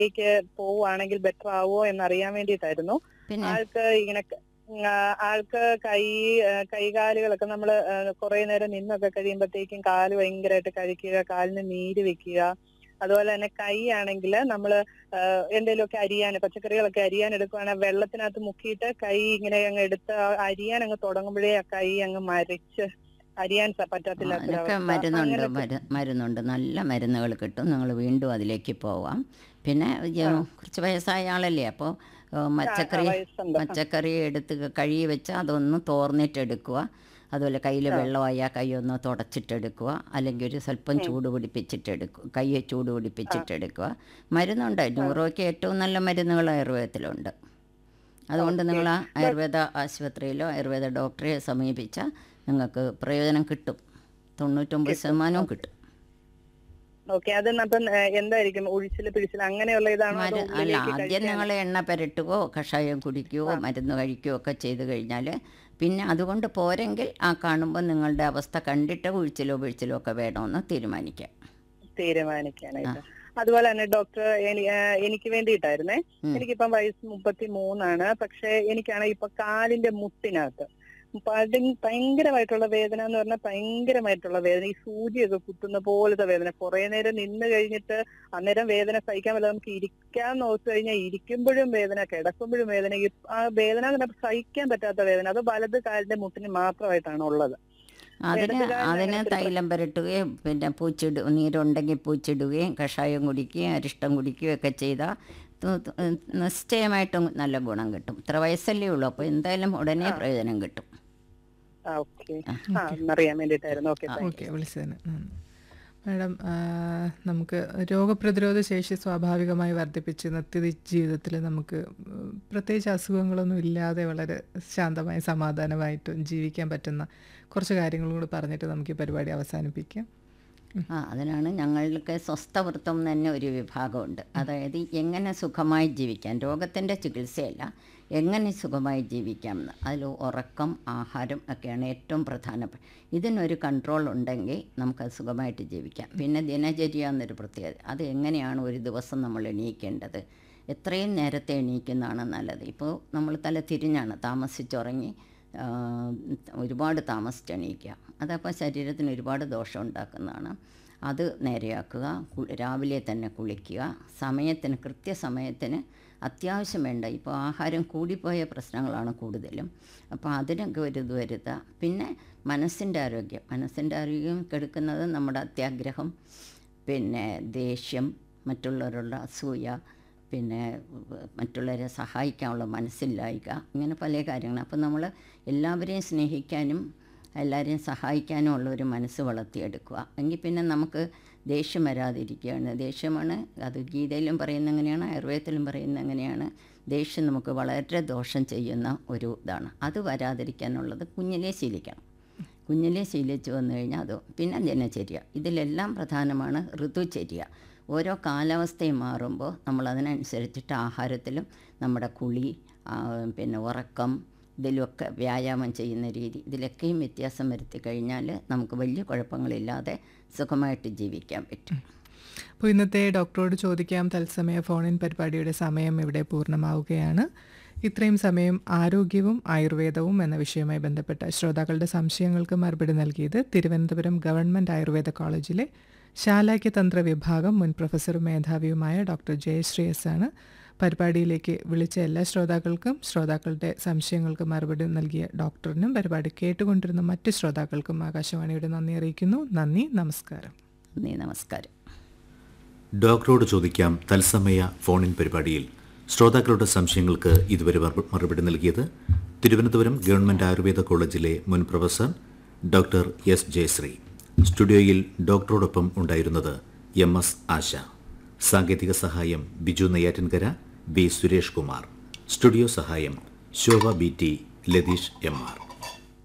ക്ക് പോവുകയാണെങ്കിൽ ബെറ്റർ ആവുമോ എന്നറിയാൻ വേണ്ടിയിട്ടായിരുന്നു പിന്നെ ആൾക്ക് ഇങ്ങനെ ക- ആ, ആൾക്ക് കൈ ആ, കൈകാലുകളൊക്കെ നമ്മൾ കുറെ നേരം നിന്നൊക്കെ കഴിയുമ്പോഴത്തേക്കും കാല് ഭയങ്കരമായിട്ട് കഴിക്കുക കാലിന് നീര് വെക്കുക അതുപോലെ തന്നെ കൈ ആണെങ്കിൽ നമ്മൾ എന്തെങ്കിലുമൊക്കെ അരിയാൻ പച്ചക്കറികളൊക്കെ അരിയാൻ എടുക്കുകയാണെങ്കിൽ വെള്ളത്തിനകത്ത് മുക്കിയിട്ട് കൈ ഇങ്ങനെ അങ്ങ് എടുത്ത് ആ അരിയാൻ അങ്ങ് തുടങ്ങുമ്പോഴേ ആ കൈ അങ്ങ് മരിച്ച് അരിയാൻ സ- അതിനൊക്കെ പറ്റത്തില്ലാത്തൊരവസ്ഥ മരുന്നുണ്ട് അങ്ങനത്തെ മരു- മരുന്നുണ്ട് നല്ല മരുന്നുകൾ കിട്ടും നിങ്ങൾ വീണ്ടും അതിലേക്ക് പോവാം പിന്നെ ഈ ആ. കുറച്ച് വയസ്സായ ആളല്ലേ അപ്പോൾ ആ, ആ, പച്ചക്കറി വയസ്സുണ്ട് ആ. പച്ചക്കറി എടുത്ത് കഴുകി വെച്ച് അതൊന്ന് തോർന്നിട്ടെടുക്കുക അതുപോലെ കയ്യിൽ ആ. വെള്ളമായ കൈ ഒന്ന് തുടച്ചിട്ടെടുക്കുക അല്ലെങ്കിൽ ഒരു സ്വല്പം ഉം. ചൂട് പിടിപ്പിച്ചിട്ടെടുക്കുക കയ്യെ ചൂട് പിടിപ്പിച്ചിട്ടെടുക്കുക മരുന്നുണ്ട് ന്യൂറോയ്ക്ക് ഏറ്റവും നല്ല മരുന്നുകൾ ആയുർവേദത്തിലുണ്ട് അതുകൊണ്ട് ഓക്കേ. നിങ്ങൾ ആ ആയുർവേദ ആശുപത്രിയിലോ ആയുർവേദ ഡോക്ടറെ സമീപിച്ചാൽ നിങ്ങൾക്ക് പ്രയോജനം കിട്ടും തൊണ്ണൂറ്റൊമ്പത് കിട്ടും. ശതമാനവും കിട്ടും ഓക്കെ അത് അപ്പം ഏ, എന്തായിരിക്കും ഒഴിച്ചില് പിഴിച്ചില് അങ്ങനെയുള്ള ഇതാണോ അതോ മരു അല്ല ഉള്ളിലേക്ക് ആദ്യം കഴിക്കാൻ നിങ്ങൾ എണ്ണ പുരട്ടുകയോ കഷായം കുടിക്കുകയോ ആ. മരുന്ന് കഴിക്കുകയോ ഒക്കെ ചെയ്ത് കഴിഞ്ഞാൽ പിന്നെ അതുകൊണ്ട് പോരെങ്കിൽ ആ കാണുമ്പോൾ നിങ്ങളുടെ അവസ്ഥ കണ്ടിട്ട് ഒഴിച്ചിലോ വീഴ്ചിലോ ഒക്കെ വേണമെന്ന് തീരുമാനിക്കാം തീരുമാനിക്കാനായിട്ട് അതുപോലെ തന്നെ ഡോക്ടർ എനി- ഏ, എനിക്ക് വേണ്ടിയിട്ടായിരുന്നേ ഉം. എനിക്കിപ്പം വയസ്സ് മുപ്പത്തി മൂന്നാണ് പക്ഷെ എനിക്കാണ് ഇപ്പൊ കാലിന്റെ മുട്ടിനകത്ത് പടി- ഭയങ്കരമായിട്ടുള്ള വേദന എന്ന് പറഞ്ഞാൽ ഭയങ്കരമായിട്ടുള്ള വേദന ഈ സൂചിയൊക്കെ കുത്തുന്ന പോലത്തെ വേദന കുറെ നേരം നിന്ന് കഴിഞ്ഞിട്ട് അന്നേരം വേദന സഹിക്കാൻ പറ്റില്ല നമുക്ക് ഇരിക്കാൻ നോക്കി കഴിഞ്ഞാൽ ഇരിക്കുമ്പോഴും വേദന കിടക്കുമ്പോഴും വേദന ഈ ആ വേദന എന്ന് പറഞ്ഞാൽ സഹിക്കാൻ പറ്റാത്ത വേദന അത് വലത് കാലിന്റെ മുട്ടിന് മാത്രമായിട്ടാണ് ഉള്ളത് അതിന് ഇടതുകാലിന് അതിന് അങ്ങനത്തെ ഒരു തൈലം പുരട്ടുകയും പിന്നെ പൂച്ചിട നീരുണ്ടെങ്കിൽ പൂച്ചിടുകയും കഷായം കുടിക്കുകയും അരിഷ്ടം കുടിക്കുകയും ഒക്കെ ചെയ്താൽ നിശ്ചയമായിട്ടും നല്ല ഗുണം കിട്ടും ഇത്ര വയസ്സല്ലേ ഉള്ളൂ അപ്പോൾ എന്തായാലും ഉടനെ ആ. പ്രയോജനം കിട്ടും ആ ഓക്കെ ആ. ആ എന്നറിയാൻ വേണ്ടിയിട്ടായിരുന്നു ഓക്കെ ആ. ഓക്കെ വിളിച്ചതിന് നന്ദി മാഡം ആ, നമുക്ക് രോഗപ്രതിരോധ ശേഷി സ്വാഭാവികമായി വർദ്ധിപ്പിച്ച് നിത്യ ജീവിതത്തിൽ നമുക്ക് ഉം, പ്രത്യേകിച്ച് അസുഖങ്ങളൊന്നും ഇല്ലാതെ വളരെ ശാന്തമായി സമാധാനമായിട്ടും ജീവിക്കാൻ പറ്റുന്ന കുറച്ച് കാര്യങ്ങളും കൂടി പറഞ്ഞിട്ട് നമുക്ക് ഈ പരിപാടി അവസാനിപ്പിക്കാം ആ അതിനാണ് ഞങ്ങൾക്ക് സ്വസ്ഥവൃത്തം എന്ന് തന്നെ ഒരു വിഭാഗമുണ്ട് അതായത് എങ്ങനെ സുഖമായി ജീവിക്കാം രോഗത്തിൻ്റെ ചികിത്സയല്ല എങ്ങനെ സുഖമായി ജീവിക്കാം എന്ന് അതിൽ ഉറക്കം ആഹാരം ഒക്കെയാണ് ഏറ്റവും പ്രധാനപ്പെട്ട ഇതിനൊരു കൺട്രോൾ ഉണ്ടെങ്കിൽ നമുക്കത് സുഖമായിട്ട് ജീവിക്കാം പിന്നെ ദിനചര്യ എന്നൊരു പ്രത്യേകത അത് എങ്ങനെയാണ് ഒരു ദിവസം നമ്മൾ എണീക്കേണ്ടത് എത്രയും നേരത്തെ എണീക്കുന്നതാണ് നല്ലത് ഇപ്പോൾ നമ്മൾ തല തിരിഞ്ഞാണ് താമസിച്ചുറങ്ങി ആ, ഒരുപാട് താമസിച്ച് എണീക്കുക അതപ്പോൾ ശരീരത്തിന് ഒരുപാട് ദോഷം ഉണ്ടാക്കുന്നതാണ് അത് നേരെയാക്കുക കു- രാവിലെ തന്നെ കുളിക്കുക സമയത്തിന് കൃത്യസമയത്തിന് അത്യാവശ്യം വേണ്ട ഇപ്പോൾ ആഹാരം കൂടിപ്പോയ പ്രശ്നങ്ങളാണ് കൂടുതലും അപ്പോൾ അതിനൊക്കെ ഒരു ഇത് വരുത്തുക പിന്നെ മനസ്സിൻ്റെ ആരോഗ്യം മനസ്സിൻ്റെ ആരോഗ്യം കെടുക്കുന്നത് നമ്മുടെ അത്യാഗ്രഹം പിന്നെ ദേഷ്യം മറ്റുള്ളവരുടെ അസൂയ പിന്നെ മറ്റുള്ളവരെ സഹായിക്കാനുള്ള മനസ്സില്ലായ്ക ഇങ്ങനെ പല കാര്യങ്ങൾ അപ്പോൾ നമ്മൾ എല്ലാവരെയും സ്നേഹിക്കാനും എല്ലാവരെയും സഹായിക്കാനും ഉള്ള ഒരു മനസ്സ് വളർത്തിയെടുക്കുക എങ്കിൽ പിന്നെ നമുക്ക് ദേഷ്യം വരാതിരിക്കുകയാണ് ദേഷ്യമാണ് അത് ഗീതയിലും പറയുന്ന എങ്ങനെയാണ് ആയുർവേദത്തിലും പറയുന്ന എങ്ങനെയാണ് ദേഷ്യം നമുക്ക് വളരെ ദോഷം ചെയ്യുന്ന ഒരു ഇതാണ് അത് വരാതിരിക്കാനുള്ളത് കുഞ്ഞിലേ ശീലിക്കണം കുഞ്ഞിലെ ശീലിച്ചു വന്നു കഴിഞ്ഞാൽ അത് പിന്നെ ദിനചര്യ ഇതിലെല്ലാം പ്രധാനമാണ് ഋതുചര്യ ഓരോ കാലാവസ്ഥയും മാറുമ്പോൾ നമ്മൾ അതിനനുസരിച്ചിട്ട് ആഹാരത്തിലും നമ്മുടെ കുളി ആ, പിന്നെ ഉറക്കം ഇതിലൊക്കെ വ്യായാമം ചെയ്യുന്ന രീതി ഇതിലൊക്കെയും വ്യത്യാസം വരുത്തി കഴിഞ്ഞാൽ നമുക്ക് വലിയ കുഴപ്പങ്ങളില്ലാതെ സുഖമായിട്ട് ജീവിക്കാൻ പറ്റും അപ്പോൾ ഇന്നത്തെ ഡോക്ടറോട് ചോദിക്കാം തത്സമയ ഫോണിൻ പരിപാടിയുടെ സമയം ഇവിടെ പൂർണ്ണമാവുകയാണ് ഇത്രയും സമയം ആരോഗ്യവും ആയുർവേദവും എന്ന വിഷയവുമായി ബന്ധപ്പെട്ട ശ്രോതാക്കളുടെ സംശയങ്ങൾക്ക് മറുപടി നൽകിയത് തിരുവനന്തപുരം ഗവൺമെൻറ് ആയുർവേദ കോളേജിലെ ശാലാക്യതന്ത്ര വിഭാഗം മുൻ പ്രൊഫസറും മേധാവിയുമായ ഡോക്ടർ ജയശ്രീ എസ് ആണ് പരിപാടിയിലേക്ക് വിളിച്ച എല്ലാ ശ്രോതാക്കൾക്കും ശ്രോതാക്കളുടെ സംശയങ്ങൾക്ക് മറുപടി നൽകിയ ഡോക്ടറിനും പരിപാടി കേട്ടുകൊണ്ടിരുന്ന മറ്റ് ശ്രോതാക്കൾക്കും ആകാശവാണിയുടെ നന്ദി അറിയിക്കുന്നു നന്ദി നമസ്കാരം നന്ദി നമസ്കാരം ഡോക്ടറോട് ചോദിക്കാം തത്സമയ ഫോണിൻ പരിപാടിയിൽ ശ്രോതാക്കളുടെ സംശയങ്ങൾക്ക് ഇതുവരെ മറു- മറുപടി നൽകിയത് തിരുവനന്തപുരം ഗവൺമെന്റ് ആയുർവേദ കോളേജിലെ മുൻ പ്രൊഫസർ ഡോക്ടർ എസ് ജയശ്രീ സ്റ്റുഡിയോയിൽ ഡോക്ടറോടൊപ്പം ഉണ്ടായിരുന്നത് എം എസ് ആശ സാങ്കേതിക സഹായം ബിജു നെയ്യാറ്റിൻകര ബി സുരേഷ് കുമാർ സ്റ്റുഡിയോ സഹായം Shobha B T Latheesh M R